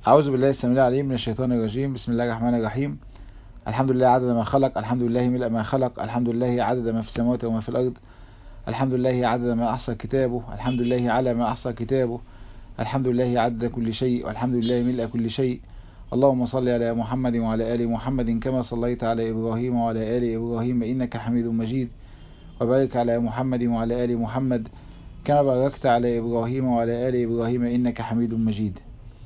أعوذ بالله السميع العليم من الشيطان الرجيم بسم الله الرحمن الرحيم الحمد لله عدد ما خلق الحمد لله ملء ما خلق الحمد لله عدد ما في السماوات وما في الأرض الحمد لله عدد ما أحصى كتابه الحمد لله على ما أحصى كتابه الحمد لله عدد كل شيء والحمد لله ملء كل شيء اللهم صل على محمد وعلى آل محمد كما صليت على إبراهيم وعلى آل إبراهيم إنك حميد مجيد وبارك على محمد وعلى آل محمد كما باركت على إبراهيم وعلى آل إبراهيم إنك حميد مجيد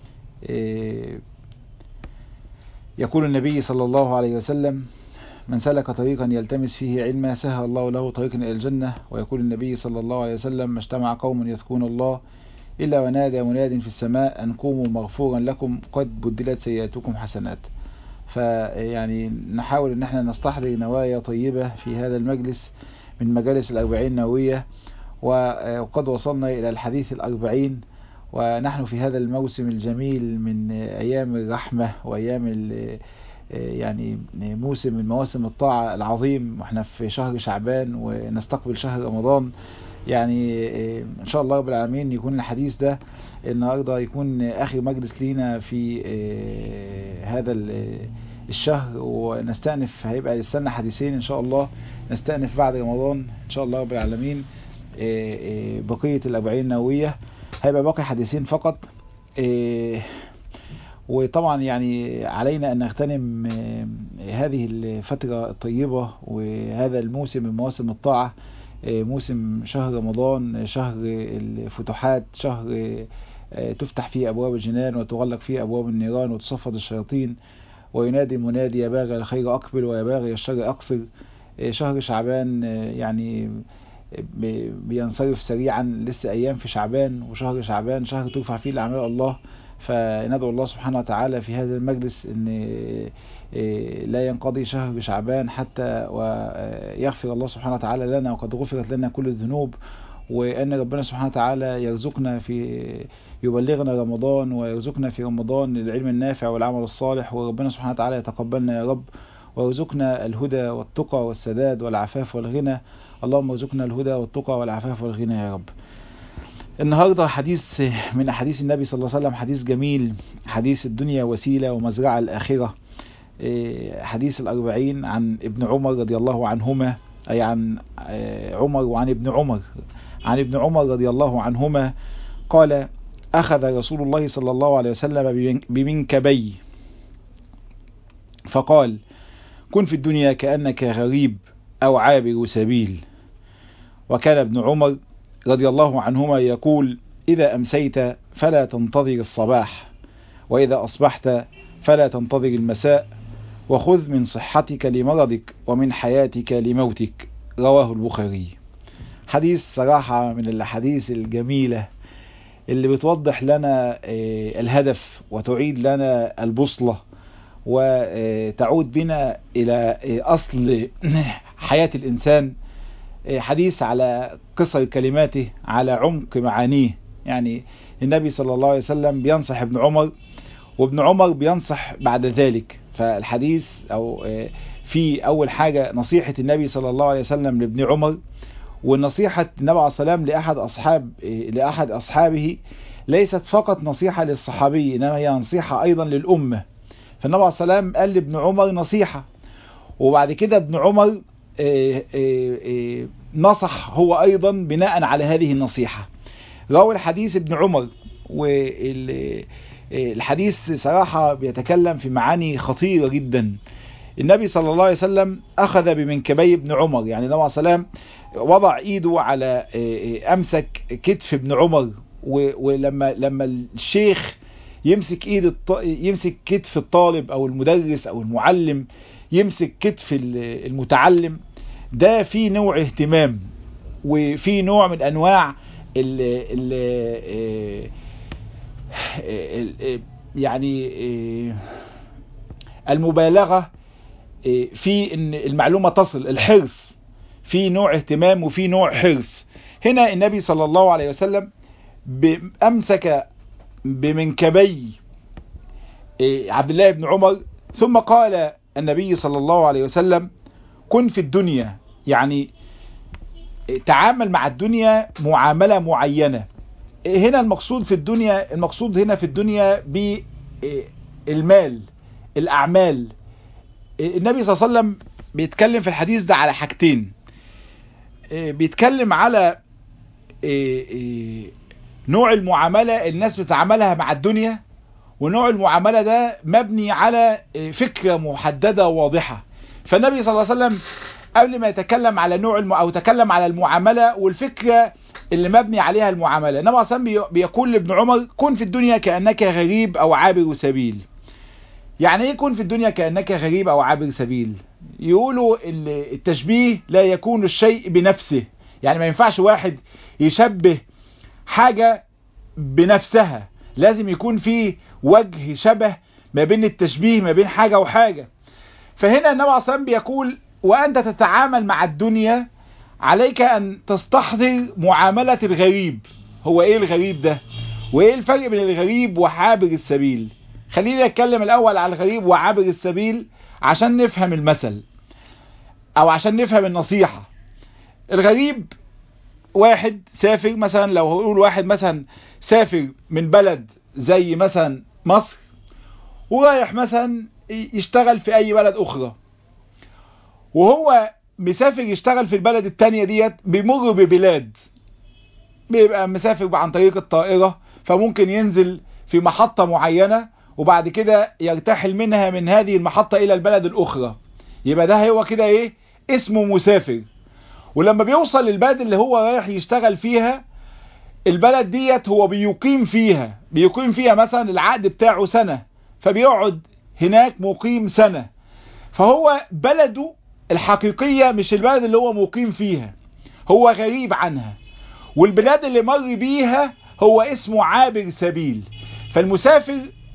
يقول النبي صلى الله عليه وسلم من سلك طريقا يلتمس فيه علما سهل الله له طريقا إلى الجنة ويقول النبي صلى الله عليه وسلم ما اجتمع قوم يذكرون الله إلا ونادى مناد في السماء أن قوموا مغفورا لكم قد بدلت سيئاتكم حسنات فيعني نحاول ان احنا نستحضر نوايا طيبة في هذا المجلس من مجالس الأربعين النووية وقد وصلنا إلى الحديث الأربعين ونحن في هذا الموسم الجميل من أيام الرحمة وأيام يعني موسم من مواسم الطاعة العظيم واحنا في شهر شعبان ونستقبل شهر رمضان يعني ان شاء الله رب العالمين يكون الحديث ده النهاردة يكون اخر مجلس لينا في هذا الشهر ونستأنف هيبقى لسنا حديثين ان شاء الله نستأنف بعد رمضان ان شاء الله رب العالمين بقية الأربعين النووية هيبقى باقي حديثين فقط وطبعا يعني علينا أن نغتنم هذه الفترة الطيبة وهذا الموسم من مواسم الطاعة موسم شهر رمضان شهر الفتوحات شهر تفتح فيه أبواب الجنان وتغلق فيه أبواب النيران وتصفد الشياطين وينادي منادي يا باغي الخير أقبل ويا باغي الشر أقصر شهر شعبان يعني بينصرف سريعا لسه أيام في شعبان وشهر شعبان شهر ترفع فيه الأعمال الله فندعو الله سبحانه وتعالى في هذا المجلس ان لا ينقضي شهر شعبان حتى ويغفر الله سبحانه وتعالى لنا وقد غفرت لنا كل الذنوب وأن ربنا سبحانه وتعالى يرزقنا في يبلغنا رمضان ويرزقنا في رمضان العلم النافع والعمل الصالح وربنا سبحانه وتعالى يتقبلنا يا رب ويرزقنا الهدى والتقى والسداد والعفاف والغنى اللهم ارزقنا الهدى والتقى والعفاف والغنى يا رب النهاردة حديث من أحاديث النبي صلى الله عليه وسلم حديث جميل حديث الدنيا وسيلة ومزرعة الآخرة حديث الأربعين عن ابن عمر رضي الله عنهما أي عن عمر وعن ابن عمر عن ابن عمر رضي الله عنهما قال أخذ رسول الله صلى الله عليه وسلم بمنكبي فقال كن في الدنيا كأنك غريب أو عابر سبيل وكان ابن عمر رضي الله عنهما يقول إذا أمسيت فلا تنتظر الصباح وإذا أصبحت فلا تنتظر المساء وخذ من صحتك لمرضك ومن حياتك لموتك رواه البخاري حديث صراحة من الحديث الجميلة اللي بتوضح لنا الهدف وتعيد لنا البوصلة وتعود بنا إلى أصل حياة الإنسان حديث على قصر كلماته على عمق معانيه يعني النبي صلى الله عليه وسلم بينصح ابن عمر وابن عمر بينصح بعد ذلك فالحديث أو في أول حاجة نصيحة النبي صلى الله عليه وسلم لابن عمر ونصيحة النبي عليه السلام لأحد أصحاب لأحد أصحابه ليست فقط نصيحة للصحابي إنما هي نصيحة أيضا للأمة فالنبي عليه السلام قال لابن عمر نصيحة وبعد كده ابن عمر نصح هو أيضا بناء على هذه النصيحة روى الحديث ابن عمر والحديث صراحة بيتكلم في معاني خطيرة جدا النبي صلى الله عليه وسلم أخذ بمنكبي ابن عمر يعني النبي عليه السلام وضع ايده على امسك كتف ابن عمر ولما لما الشيخ يمسك ايد الط... يمسك كتف الطالب او المدرس او المعلم يمسك كتف المتعلم ده في نوع اهتمام وفي نوع من انواع ال ال يعني المبالغة في ان المعلومة تصل الحرص في نوع اهتمام وفي نوع حرص هنا النبي صلى الله عليه وسلم امسك بمنكبي عبد الله بن عمر ثم قال النبي صلى الله عليه وسلم كن في الدنيا يعني تعامل مع الدنيا معاملة معينة هنا المقصود في الدنيا المقصود هنا في الدنيا المال الاعمال النبي صلى الله عليه وسلم بيتكلم في الحديث ده على حاجتين بيتكلم على نوع المعاملة الناس بتعاملها مع الدنيا ونوع المعاملة ده مبني على فكرة محددة واضحة فالنبي صلى الله عليه وسلم قبل ما يتكلم على نوع الم... او يتكلم على المعاملة والفكرة اللي مبني عليها المعاملة النبي صلى الله عليه وسلم بيقول لابن عمر كن في الدنيا كأنك غريب او عابر سبيل يعني ايه كن في الدنيا كأنك غريب او عابر سبيل يقولوا التشبيه لا يكون الشيء بنفسه يعني ما ينفعش واحد يشبه حاجة بنفسها لازم يكون في وجه شبه ما بين التشبيه ما بين حاجة وحاجة فهنا النبي عليه بيقول وأنت تتعامل مع الدنيا عليك أن تستحضر معاملة الغريب هو إيه الغريب ده وإيه الفرق بين الغريب وعابر السبيل خليني أتكلم الأول على الغريب وعابر السبيل عشان نفهم المثل أو عشان نفهم النصيحة الغريب واحد سافر مثلا لو هقول واحد مثلا سافر من بلد زي مثلا مصر ورايح مثلا يشتغل في اي بلد اخرى وهو مسافر يشتغل في البلد التانية ديت بيمر ببلاد بيبقى مسافر عن طريق الطائرة فممكن ينزل في محطة معينة وبعد كده يرتحل منها من هذه المحطة الى البلد الاخرى يبقى ده هو كده ايه اسمه مسافر ولما بيوصل للبلد اللي هو رايح يشتغل فيها البلد ديت هو بيقيم فيها بيقيم فيها مثلا العقد بتاعه سنة فبيقعد هناك مقيم سنة فهو بلده الحقيقية مش البلد اللي هو مقيم فيها هو غريب عنها والبلاد اللي مر بيها هو اسمه عابر سبيل فالمسافر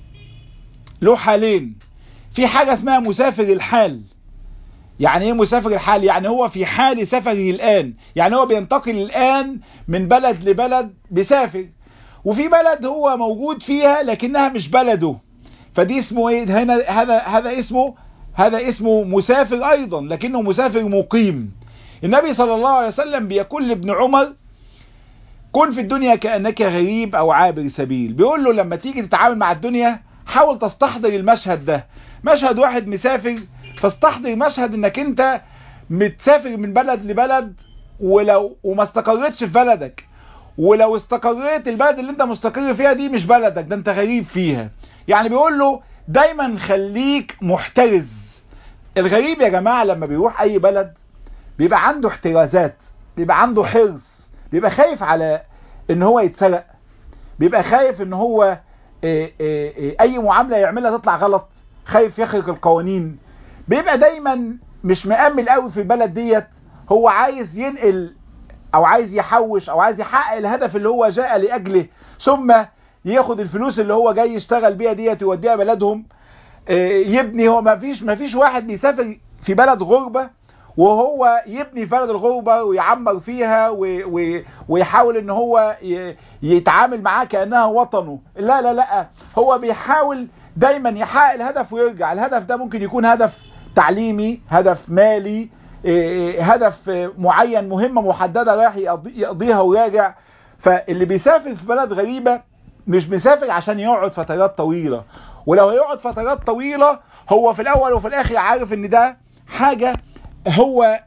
له حالين في حاجة اسمها مسافر الحال يعني ايه مسافر الحال يعني هو في حال سفره الآن يعني هو بينتقل الآن من بلد لبلد بيسافر وفي بلد هو موجود فيها لكنها مش بلده فدي اسمه ايه هنا هذا هذا اسمه هذا اسمه مسافر ايضا لكنه مسافر مقيم النبي صلى الله عليه وسلم بيقول لابن عمر كن في الدنيا كأنك غريب او عابر سبيل بيقول له لما تيجي تتعامل مع الدنيا حاول تستحضر المشهد ده مشهد واحد مسافر فاستحضر مشهد انك انت متسافر من بلد لبلد ولو وما استقرتش في بلدك ولو استقريت البلد اللي انت مستقر فيها دي مش بلدك ده انت غريب فيها يعني بيقول له دايما خليك محترز الغريب يا جماعة لما بيروح اي بلد بيبقى عنده احترازات بيبقى عنده حرص بيبقى خايف على ان هو يتسرق بيبقى خايف ان هو اي, اي, اي معاملة يعملها تطلع غلط خايف يخرق القوانين بيبقى دايما مش مأمل قوي في البلد ديت هو عايز ينقل او عايز يحوش او عايز يحقق الهدف اللي هو جاء لأجله ثم ياخد الفلوس اللي هو جاي يشتغل بيها ديت يوديها بلدهم يبني هو ما فيش ما فيش واحد بيسافر في بلد غربة وهو يبني في بلد الغربة ويعمر فيها ويحاول ان هو يتعامل معاها كأنها وطنه لا لا لا هو بيحاول دايما يحقق الهدف ويرجع الهدف ده ممكن يكون هدف تعليمي هدف مالي هدف معين مهمة محددة رايح يقضيها وراجع فاللي بيسافر في بلد غريبة مش مسافر عشان يقعد فترات طويلة ولو هيقعد فترات طويلة هو في الاول وفي الاخر عارف ان ده حاجة هو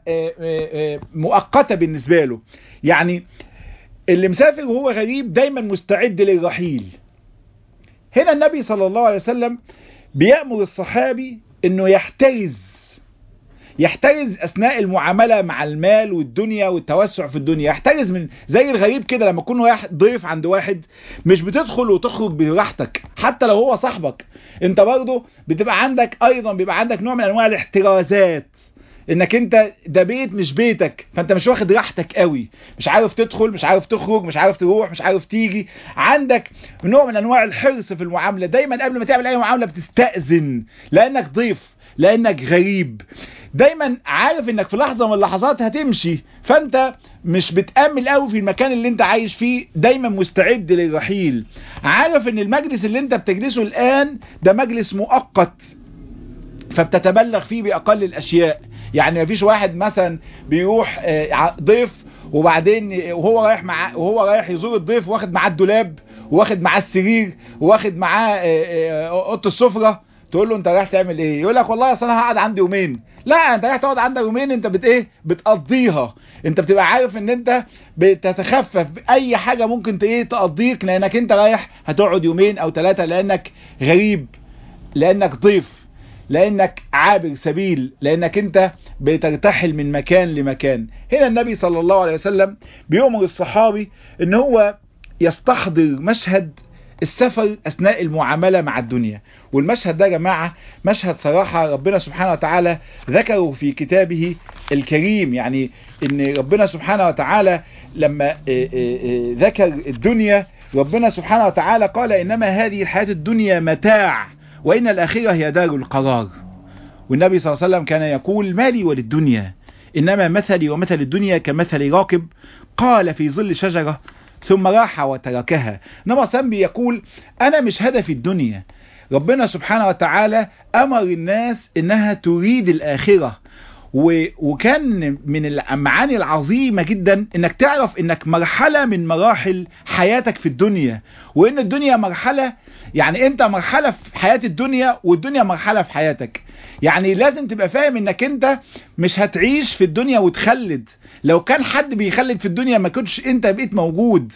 مؤقتة بالنسبة له يعني اللي مسافر وهو غريب دايما مستعد للرحيل هنا النبي صلى الله عليه وسلم بيأمر الصحابي انه يحترز يحترز اثناء المعاملة مع المال والدنيا والتوسع في الدنيا يحترز من زي الغريب كده لما تكون واحد ضيف عند واحد مش بتدخل وتخرج براحتك حتى لو هو صاحبك انت برضه بتبقى عندك ايضا بيبقى عندك نوع من انواع الاحترازات انك انت ده بيت مش بيتك فانت مش واخد راحتك قوي مش عارف تدخل مش عارف تخرج مش عارف تروح مش عارف تيجي عندك نوع من انواع الحرص في المعامله دايما قبل ما تعمل اي معامله بتستأذن لانك ضيف لانك غريب دايما عارف انك في لحظه من اللحظات هتمشي فانت مش بتأمل قوي في المكان اللي انت عايش فيه دايما مستعد للرحيل عارف ان المجلس اللي انت بتجلسه الان ده مجلس مؤقت فبتتبلغ فيه باقل الاشياء يعني مفيش واحد مثلا بيروح ضيف وبعدين وهو رايح مع وهو رايح يزور الضيف واخد معاه الدولاب واخد معاه السرير واخد معاه اوضه السفره تقول له انت رايح تعمل ايه يقول لك والله اصل انا هقعد عندي يومين لا انت رايح تقعد عندك يومين انت بت ايه بتقضيها انت بتبقى عارف ان انت بتتخفف اي حاجه ممكن ايه تقضيك لانك انت رايح هتقعد يومين او ثلاثه لانك غريب لانك ضيف لانك عابر سبيل لانك انت بترتحل من مكان لمكان هنا النبي صلى الله عليه وسلم بيؤمر الصحابي ان هو يستحضر مشهد السفر اثناء المعاملة مع الدنيا والمشهد ده يا جماعة مشهد صراحة ربنا سبحانه وتعالى ذكره في كتابه الكريم يعني ان ربنا سبحانه وتعالى لما ذكر الدنيا ربنا سبحانه وتعالى قال انما هذه الحياة الدنيا متاع وإن الآخرة هي دار القرار والنبي صلى الله عليه وسلم كان يقول مالي وللدنيا إنما مثلي ومثل الدنيا كمثل راكب قال في ظل شجرة ثم راح وتركها إنما صلى يقول أنا مش هدفي الدنيا ربنا سبحانه وتعالى أمر الناس إنها تريد الآخرة وكان من المعاني العظيمة جدا انك تعرف انك مرحلة من مراحل حياتك في الدنيا وان الدنيا مرحلة يعني انت مرحلة في حياة الدنيا والدنيا مرحلة في حياتك يعني لازم تبقى فاهم انك انت مش هتعيش في الدنيا وتخلد لو كان حد بيخلد في الدنيا ما كنتش انت بقيت موجود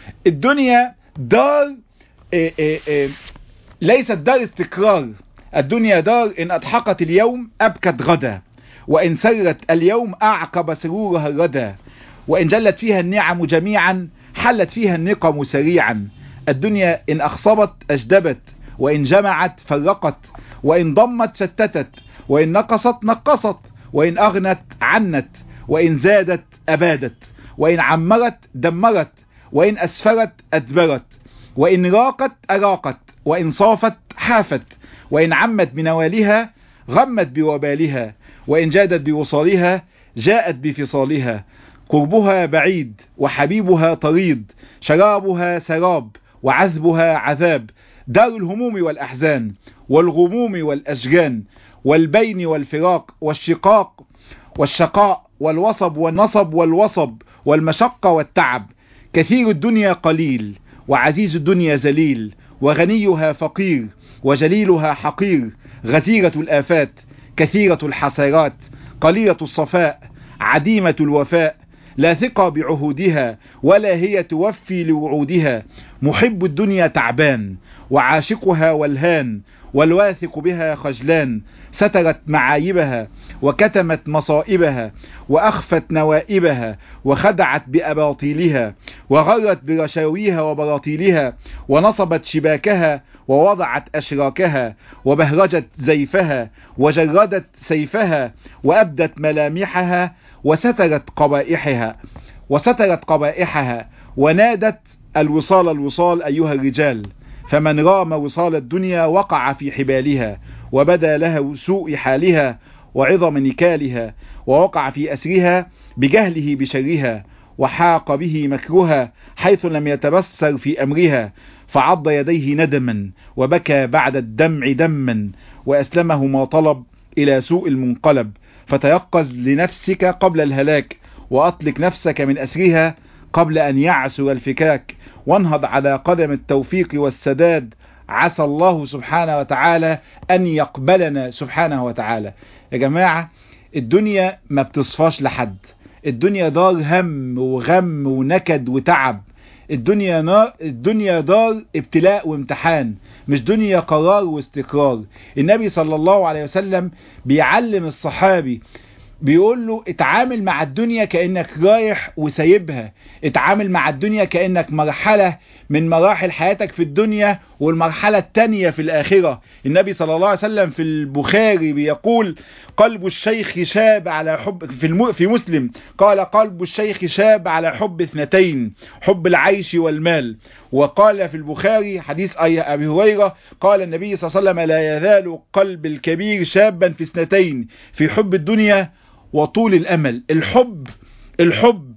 الدنيا دار إيه إيه إيه ليست دار استقرار الدنيا دار ان اضحكت اليوم ابكت غدا وإن سرت اليوم أعقب سرورها الردى وإن جلت فيها النعم جميعا حلت فيها النقم سريعا الدنيا إن أخصبت أجدبت وإن جمعت فرقت وإن ضمت شتتت وإن نقصت نقصت وإن أغنت عنت وإن زادت أبادت وإن عمرت دمرت وإن أسفرت أدبرت وإن راقت أراقت وإن صافت حافت وإن عمت بنوالها غمت بوبالها وإن جادت بوصالها جاءت بفصالها قربها بعيد وحبيبها طريد شرابها سراب وعذبها عذاب دار الهموم والأحزان والغموم والأشجان والبين والفراق والشقاق والشقاء والوصب والنصب والوصب والمشقة والتعب كثير الدنيا قليل وعزيز الدنيا ذليل وغنيها فقير وجليلها حقير غزيرة الآفات كثيرة الحسرات قليلة الصفاء عديمة الوفاء لا ثقة بعهودها ولا هي توفي لوعودها محب الدنيا تعبان وعاشقها والهان والواثق بها خجلان سترت معايبها وكتمت مصائبها وأخفت نوائبها وخدعت بأباطيلها وغرت برشاويها وبراطيلها ونصبت شباكها ووضعت أشراكها وبهرجت زيفها وجردت سيفها وأبدت ملامحها وسترت قبائحها وسترت قبائحها ونادت الوصال الوصال أيها الرجال فمن رام وصال الدنيا وقع في حبالها وبدا له سوء حالها وعظم نكالها ووقع في أسرها بجهله بشرها وحاق به مكرها حيث لم يتبصر في أمرها فعض يديه ندما وبكى بعد الدمع دما وأسلمه ما طلب إلى سوء المنقلب فتيقظ لنفسك قبل الهلاك وأطلق نفسك من أسرها قبل أن يعسر الفكاك وانهض على قدم التوفيق والسداد عسى الله سبحانه وتعالى أن يقبلنا سبحانه وتعالى يا جماعة الدنيا ما بتصفاش لحد الدنيا دار هم وغم ونكد وتعب الدنيا نار الدنيا دار ابتلاء وامتحان مش دنيا قرار واستقرار النبي صلى الله عليه وسلم بيعلم الصحابي بيقول له اتعامل مع الدنيا كأنك رايح وسايبها اتعامل مع الدنيا كأنك مرحلة من مراحل حياتك في الدنيا والمرحلة التانية في الآخرة النبي صلى الله عليه وسلم في البخاري بيقول قلب الشيخ شاب على حب في, الم... في مسلم قال قلب الشيخ شاب على حب اثنتين حب العيش والمال وقال في البخاري حديث أبي هريرة قال النبي صلى الله عليه وسلم لا يزال قلب الكبير شابا في اثنتين في حب الدنيا وطول الأمل الحب الحب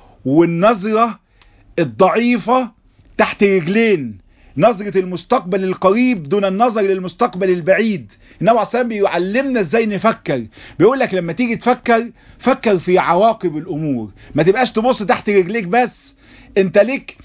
والنظرة الضعيفة تحت رجلين نظرة المستقبل القريب دون النظر للمستقبل البعيد النبي عليه الصلاة بيعلمنا ازاي نفكر بيقول لك لما تيجي تفكر فكر في عواقب الامور ما تبقاش تبص تحت رجليك بس انت ليك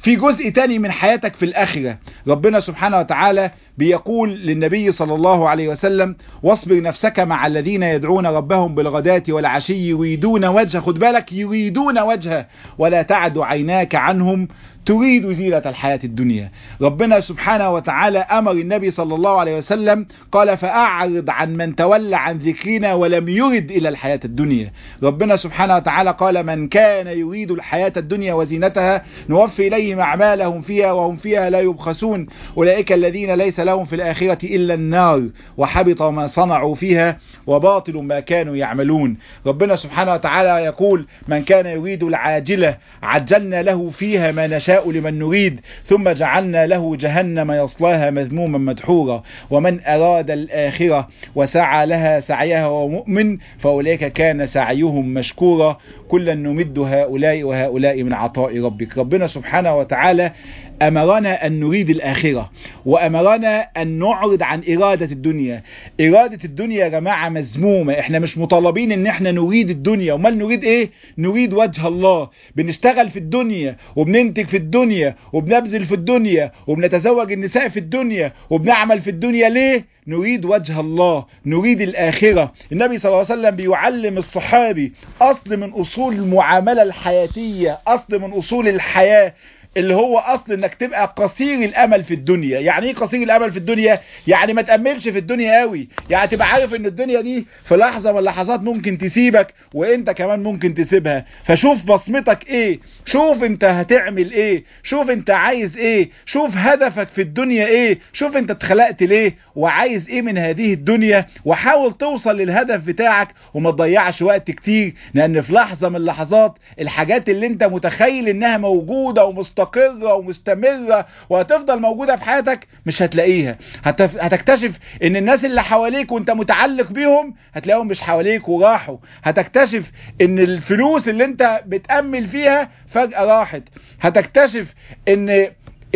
في جزء تاني من حياتك في الآخرة ربنا سبحانه وتعالى بيقول للنبي صلى الله عليه وسلم واصبر نفسك مع الذين يدعون ربهم بالغداة والعشي يريدون وجهه خد بالك يريدون وجهه ولا تعد عيناك عنهم تريد زينة الحياة الدنيا ربنا سبحانه وتعالى أمر النبي صلى الله عليه وسلم قال فأعرض عن من تولى عن ذكرنا ولم يرد إلى الحياة الدنيا ربنا سبحانه وتعالى قال من كان يريد الحياة الدنيا وزينتها نوفي إليهم أعمالهم فيها وهم فيها لا يبخسون أولئك الذين ليس لهم في الآخرة إلا النار وحبط ما صنعوا فيها وباطل ما كانوا يعملون ربنا سبحانه وتعالى يقول من كان يريد العاجلة عجلنا له فيها ما نشاء لمن نريد ثم جعلنا له جهنم يصلاها مذموما مدحورا ومن أراد الآخرة وسعى لها سعيها ومؤمن فأولئك كان سعيهم مشكورا كلا نمد هؤلاء وهؤلاء من عطاء ربك ربنا سبحانه وتعالى أمرنا أن نريد الآخرة وأمرنا أن نعرض عن إرادة الدنيا إرادة الدنيا يا جماعة مذمومة إحنا مش مطالبين إن إحنا نريد الدنيا ومال نريد إيه نريد وجه الله بنشتغل في الدنيا وبننتج في الدنيا وبنبذل في الدنيا وبنتزوج النساء في الدنيا وبنعمل في الدنيا ليه نريد وجه الله نريد الآخرة النبي صلى الله عليه وسلم بيعلم الصحابي أصل من أصول المعاملة الحياتية أصل من أصول الحياة اللي هو اصل انك تبقى قصير الامل في الدنيا يعني ايه قصير الامل في الدنيا يعني ما تأملش في الدنيا قوي يعني تبقى عارف ان الدنيا دي في لحظة من اللحظات ممكن تسيبك وانت كمان ممكن تسيبها فشوف بصمتك ايه شوف انت هتعمل ايه شوف انت عايز ايه شوف هدفك في الدنيا ايه شوف انت اتخلقت ليه وعايز ايه من هذه الدنيا وحاول توصل للهدف بتاعك وما تضيعش وقت كتير لان في لحظة من اللحظات الحاجات اللي انت متخيل انها موجودة ومستقرة مستقرة ومستمرة وهتفضل موجودة في حياتك مش هتلاقيها هتف... هتكتشف ان الناس اللي حواليك وانت متعلق بيهم هتلاقيهم مش حواليك وراحوا هتكتشف ان الفلوس اللي انت بتأمل فيها فجأة راحت هتكتشف ان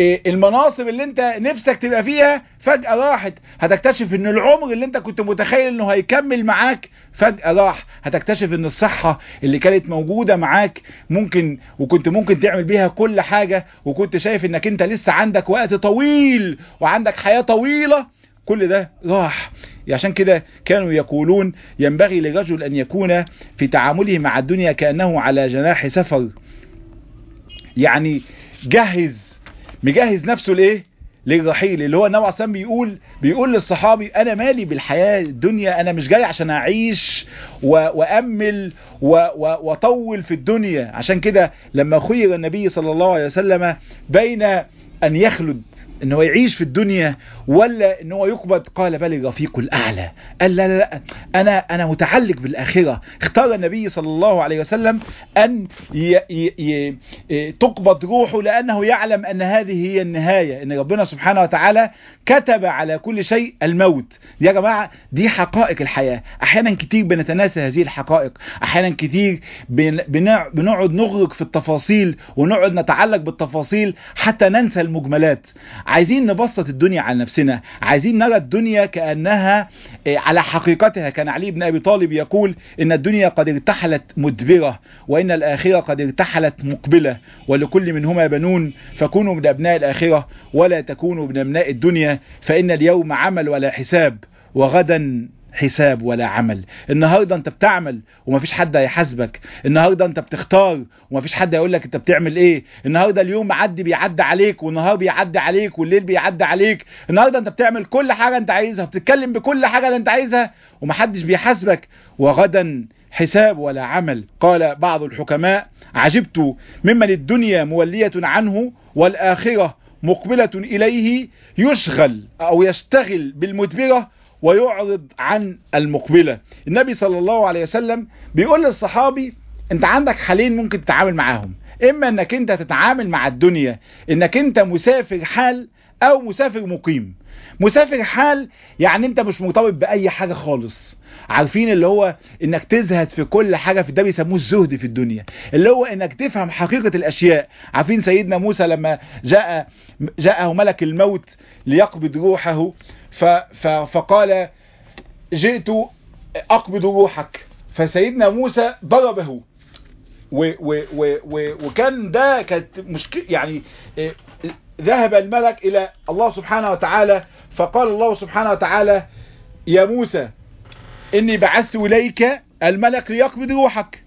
المناصب اللي انت نفسك تبقى فيها فجأة راحت هتكتشف ان العمر اللي انت كنت متخيل انه هيكمل معاك فجأة راح هتكتشف ان الصحة اللي كانت موجودة معاك ممكن وكنت ممكن تعمل بيها كل حاجة وكنت شايف انك انت لسه عندك وقت طويل وعندك حياة طويلة كل ده راح عشان كده كانوا يقولون ينبغي للرجل ان يكون في تعامله مع الدنيا كأنه على جناح سفر يعني جهز مجهز نفسه لايه للرحيل اللي هو النبي عليه الصلاه بيقول بيقول للصحابي انا مالي بالحياه الدنيا انا مش جاي عشان اعيش وامل واطول في الدنيا عشان كده لما خير النبي صلى الله عليه وسلم بين ان يخلد ان هو يعيش في الدنيا ولا ان هو يقبض قال بل الرفيق الاعلى قال لا لا لا انا انا متعلق بالاخره اختار النبي صلى الله عليه وسلم ان ي ي ي تقبض روحه لانه يعلم ان هذه هي النهايه ان ربنا سبحانه وتعالى كتب على كل شيء الموت يا جماعه دي حقائق الحياه احيانا كتير بنتناسى هذه الحقائق احيانا كتير بنقعد نغرق في التفاصيل ونقعد نتعلق بالتفاصيل حتى ننسى المجملات عايزين نبسط الدنيا على نفسنا عايزين نرى الدنيا كأنها على حقيقتها كان علي بن أبي طالب يقول إن الدنيا قد ارتحلت مدبرة وإن الآخرة قد ارتحلت مقبلة ولكل منهما بنون فكونوا من أبناء الآخرة ولا تكونوا من أبناء الدنيا فإن اليوم عمل ولا حساب وغدا حساب ولا عمل النهاردة انت بتعمل ومفيش حد هيحاسبك النهاردة انت بتختار ومفيش حد هيقول لك انت بتعمل ايه النهاردة اليوم معدي بيعدي عليك والنهار بيعدي عليك والليل بيعدي عليك النهاردة انت بتعمل كل حاجة انت عايزها بتتكلم بكل حاجة اللي انت عايزها ومحدش بيحاسبك وغدا حساب ولا عمل قال بعض الحكماء عجبت ممن الدنيا مولية عنه والآخرة مقبلة إليه يشغل أو يشتغل بالمدبرة ويعرض عن المقبلة النبي صلى الله عليه وسلم بيقول للصحابي انت عندك حالين ممكن تتعامل معاهم اما انك انت تتعامل مع الدنيا انك انت مسافر حال او مسافر مقيم مسافر حال يعني انت مش مرتبط باي حاجة خالص عارفين اللي هو انك تزهد في كل حاجة في ده بيسموه الزهد في الدنيا اللي هو انك تفهم حقيقة الاشياء عارفين سيدنا موسى لما جاء جاءه ملك الموت ليقبض روحه ف ف فقال جئت اقبض روحك فسيدنا موسى ضربه و و و و وكان ده كانت مشكلة يعني إيه، ذهب الملك إلى الله سبحانه وتعالى فقال الله سبحانه وتعالى يا موسى إني بعثت إليك الملك ليقبض روحك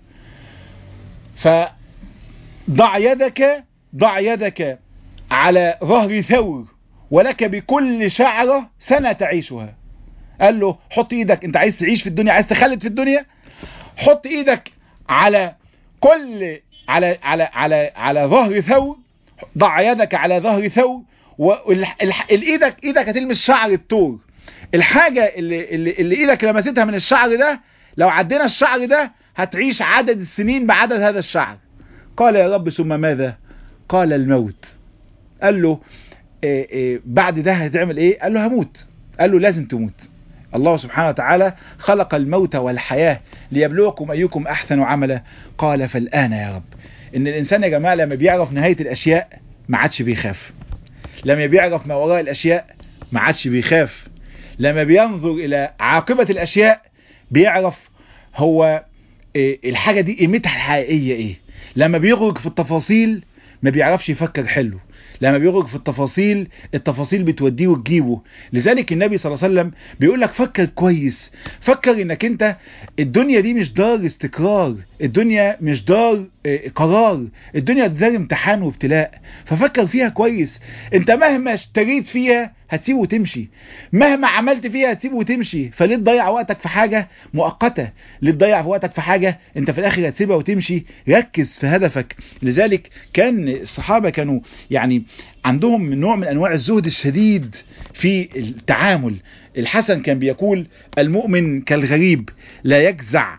فضع يدك ضع يدك على ظهر ثور ولك بكل شعرة سنة تعيشها قال له حط ايدك انت عايز تعيش في الدنيا عايز تخلد في الدنيا حط ايدك على كل على على على على ظهر ثور ضع يدك على ظهر ثور وايدك ايدك هتلمس شعر الثور الحاجة اللي, اللي, اللي ايدك لمستها من الشعر ده لو عدينا الشعر ده هتعيش عدد السنين بعدد هذا الشعر قال يا رب ثم ماذا قال الموت قال له إيه إيه بعد ده هتعمل ايه قال له هموت قال له لازم تموت الله سبحانه وتعالى خلق الموت والحياة ليبلوكم أيكم أحسن عملا قال فالآن يا رب إن الإنسان يا جماعة لما بيعرف نهاية الأشياء ما عادش بيخاف لما بيعرف ما وراء الأشياء ما عادش بيخاف لما بينظر إلى عاقبة الأشياء بيعرف هو إيه الحاجة دي قيمتها الحقيقية إيه لما بيغرق في التفاصيل ما بيعرفش يفكر حلو لما بيغرق في التفاصيل التفاصيل بتوديه وتجيبه لذلك النبي صلى الله عليه وسلم بيقول لك فكر كويس فكر انك انت الدنيا دي مش دار استقرار الدنيا مش دار قرار الدنيا دار امتحان وابتلاء ففكر فيها كويس انت مهما اشتريت فيها هتسيبه وتمشي مهما عملت فيها هتسيبه وتمشي فليه تضيع وقتك في حاجة مؤقتة ليه تضيع وقتك في حاجة انت في الاخر هتسيبها وتمشي ركز في هدفك لذلك كان الصحابة كانوا يعني عندهم نوع من انواع الزهد الشديد في التعامل الحسن كان بيقول المؤمن كالغريب لا يجزع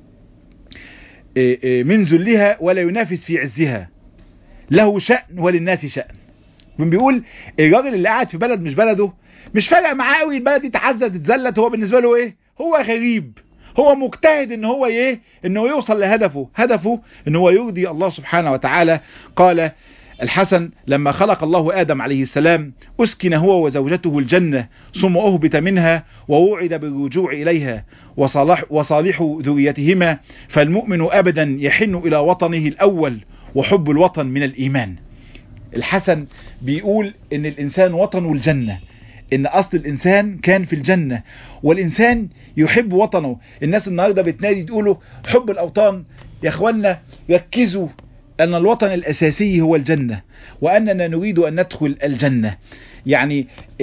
من ذلها ولا ينافس في عزها له شأن وللناس شأن من بيقول الراجل اللي قاعد في بلد مش بلده مش فارق معاه قوي البلد دي تتعزز تتذلت هو بالنسبه له ايه هو غريب هو مجتهد ان هو ايه ان هو يوصل لهدفه هدفه ان هو يرضي الله سبحانه وتعالى قال الحسن لما خلق الله آدم عليه السلام أسكن هو وزوجته الجنة ثم أهبط منها ووعد بالرجوع إليها وصالح, وصالح ذريتهما فالمؤمن أبدا يحن إلى وطنه الأول وحب الوطن من الإيمان الحسن بيقول ان الانسان وطنه الجنة ان اصل الانسان كان في الجنة والانسان يحب وطنه الناس النهاردة بتنادي تقولوا حب الاوطان يا اخوانا ركزوا ان الوطن الاساسي هو الجنة واننا نريد ان ندخل الجنة يعني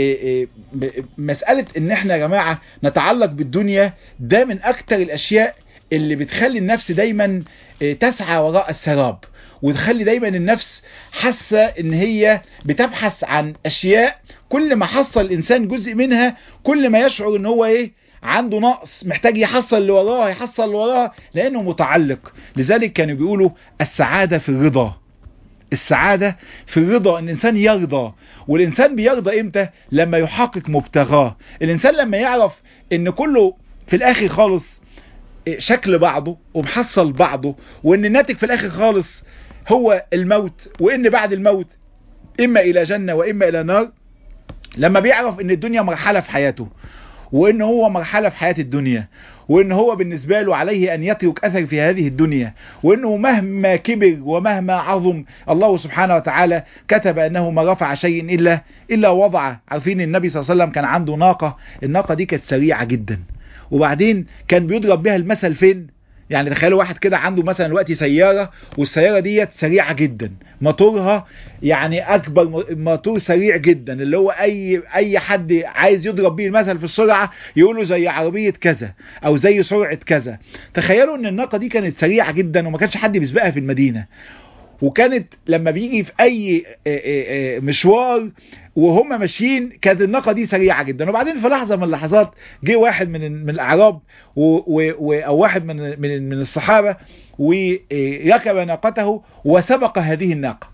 مسألة ان احنا يا جماعة نتعلق بالدنيا ده من اكتر الاشياء اللي بتخلي النفس دايما تسعى وراء السراب وتخلي دايما النفس حاسة ان هي بتبحث عن اشياء كل ما حصل الانسان جزء منها كل ما يشعر ان هو ايه عنده نقص محتاج يحصل اللي وراه يحصل اللي وراه لانه متعلق لذلك كانوا بيقولوا السعادة في الرضا السعادة في الرضا ان الانسان يرضى والانسان بيرضى امتى لما يحقق مبتغاه الانسان لما يعرف ان كله في الاخر خالص شكل بعضه ومحصل بعضه وان الناتج في الاخر خالص هو الموت وان بعد الموت اما الى جنة واما الى نار لما بيعرف ان الدنيا مرحلة في حياته وان هو مرحلة في حياة الدنيا وان هو بالنسبة له عليه ان يترك اثر في هذه الدنيا وانه مهما كبر ومهما عظم الله سبحانه وتعالى كتب انه ما رفع شيء الا الا وضعه عارفين النبي صلى الله عليه وسلم كان عنده ناقة الناقة دي كانت سريعة جدا وبعدين كان بيضرب بها المثل فين يعني تخيلوا واحد كده عنده مثلا دلوقتي سيارة والسيارة ديت سريعة جدا موتورها يعني اكبر موتور سريع جدا اللي هو اي اي حد عايز يضرب بيه المثل في السرعة يقوله زي عربية كذا او زي سرعة كذا تخيلوا ان الناقة دي كانت سريعة جدا وما كانش حد بيسبقها في المدينة وكانت لما بيجي في اي مشوار وهم ماشيين كانت الناقه دي سريعه جدا وبعدين في لحظه من اللحظات جه واحد من من الاعراب او واحد من من من الصحابه وركب ناقته وسبق هذه الناقه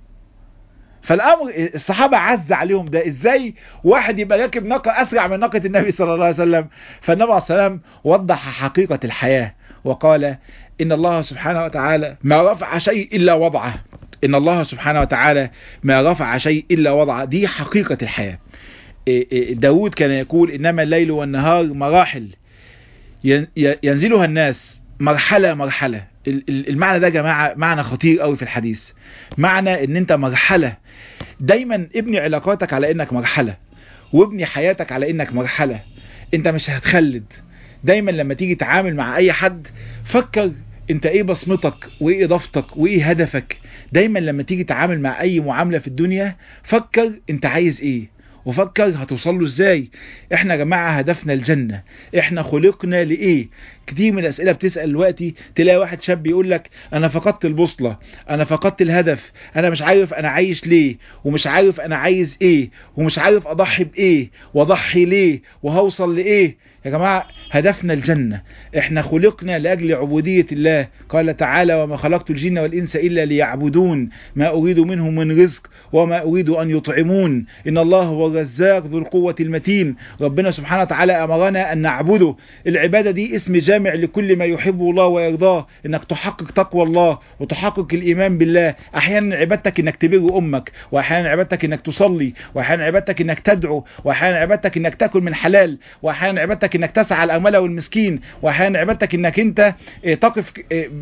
فالامر الصحابه عز عليهم ده ازاي واحد يبقى راكب ناقه اسرع من ناقه النبي صلى الله عليه وسلم فالنبي عليه السلام وضح حقيقه الحياه وقال إن الله سبحانه وتعالى ما رفع شيء إلا وضعه إن الله سبحانه وتعالى ما رفع شيء إلا وضعه دي حقيقة الحياة داود كان يقول إنما الليل والنهار مراحل ينزلها الناس مرحلة مرحلة المعنى ده يا جماعة معنى خطير قوي في الحديث معنى ان انت مرحلة دايما ابني علاقاتك على انك مرحلة وابني حياتك على انك مرحلة انت مش هتخلد دايما لما تيجي تعامل مع اي حد فكر انت ايه بصمتك وايه اضافتك وايه هدفك دايما لما تيجي تعامل مع اي معاملة في الدنيا فكر انت عايز ايه وفكر هتوصل له ازاي احنا يا جماعة هدفنا الجنة احنا خلقنا لايه كتير من الاسئلة بتسأل دلوقتي تلاقي واحد شاب يقول لك انا فقدت البوصلة انا فقدت الهدف انا مش عارف انا عايش ليه ومش عارف انا عايز ايه ومش عارف اضحي بايه واضحي ليه وهوصل لايه يا جماعة هدفنا الجنة احنا خلقنا لأجل عبودية الله قال تعالى وما خلقت الجن والإنس إلا ليعبدون ما أريد منهم من رزق وما أريد أن يطعمون إن الله هو الرزاق ذو القوة المتين ربنا سبحانه وتعالى أمرنا أن نعبده العبادة دي اسم جامع لكل ما يحبه الله ويرضاه إنك تحقق تقوى الله وتحقق الإيمان بالله أحيانا عبادتك إنك تبر أمك وأحيانا عبادتك إنك تصلي وأحيانا عبادتك إنك تدعو وأحيانا عبادتك إنك تاكل من حلال وأحيانا عبادتك انك تسعى الارمله والمسكين واحيانا عبادتك انك انت تقف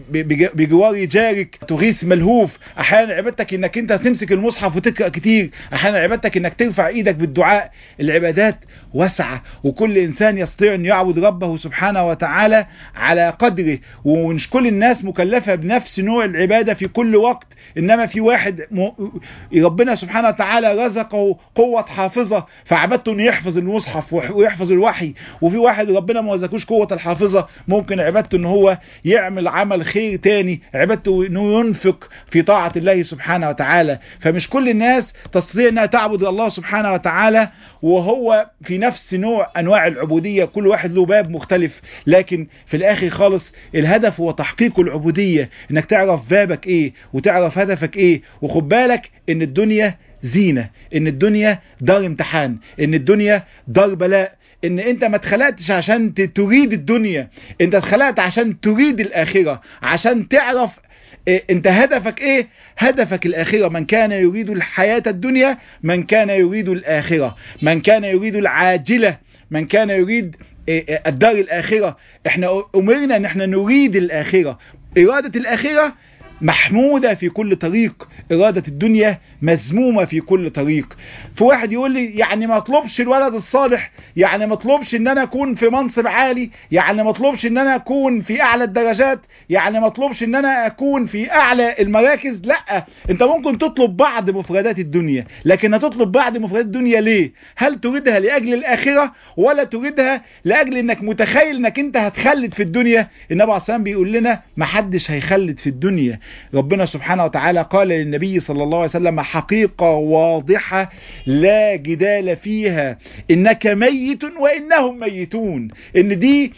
بجوار جارك تغيث ملهوف احيانا عبادتك انك انت تمسك المصحف وتقرا كتير احيانا عبادتك انك ترفع ايدك بالدعاء العبادات واسعه وكل انسان يستطيع ان يعبد ربه سبحانه وتعالى على قدره ومش كل الناس مكلفه بنفس نوع العباده في كل وقت انما في واحد م... ربنا سبحانه وتعالى رزقه قوه حافظه فعبادته انه يحفظ المصحف ويحفظ الوحي وفي واحد ربنا ما رزقوش قوه الحافظه ممكن عبادته ان هو يعمل عمل خير تاني عبادته انه ينفق في طاعه الله سبحانه وتعالى فمش كل الناس تستطيع انها تعبد الله سبحانه وتعالى وهو في نفس نوع انواع العبوديه كل واحد له باب مختلف لكن في الاخر خالص الهدف هو تحقيق العبوديه انك تعرف بابك ايه وتعرف هدفك ايه وخد بالك ان الدنيا زينه ان الدنيا دار امتحان ان الدنيا دار بلاء ان انت ما اتخلقتش عشان تريد الدنيا انت اتخلقت عشان تريد الاخرة عشان تعرف إيه انت هدفك ايه هدفك الاخرة من كان يريد الحياة الدنيا من كان يريد الاخرة من كان يريد العاجلة من كان يريد إيه الدار الاخرة احنا امرنا ان احنا نريد الاخرة ارادة الاخرة محمودة في كل طريق إرادة الدنيا مذمومة في كل طريق في واحد يقول لي يعني ما اطلبش الولد الصالح يعني ما اطلبش ان انا اكون في منصب عالي يعني ما اطلبش ان انا اكون في اعلى الدرجات يعني ما اطلبش ان انا اكون في اعلى المراكز لا انت ممكن تطلب بعض مفردات الدنيا لكن هتطلب بعض مفردات الدنيا ليه هل تريدها لاجل الاخرة ولا تريدها لاجل انك متخيل انك انت هتخلد في الدنيا النبي عليه الصلاه بيقول لنا ما حدش هيخلد في الدنيا ربنا سبحانه وتعالى قال للنبي صلى الله عليه وسلم حقيقة واضحة لا جدال فيها إنك ميت وإنهم ميتون إن دي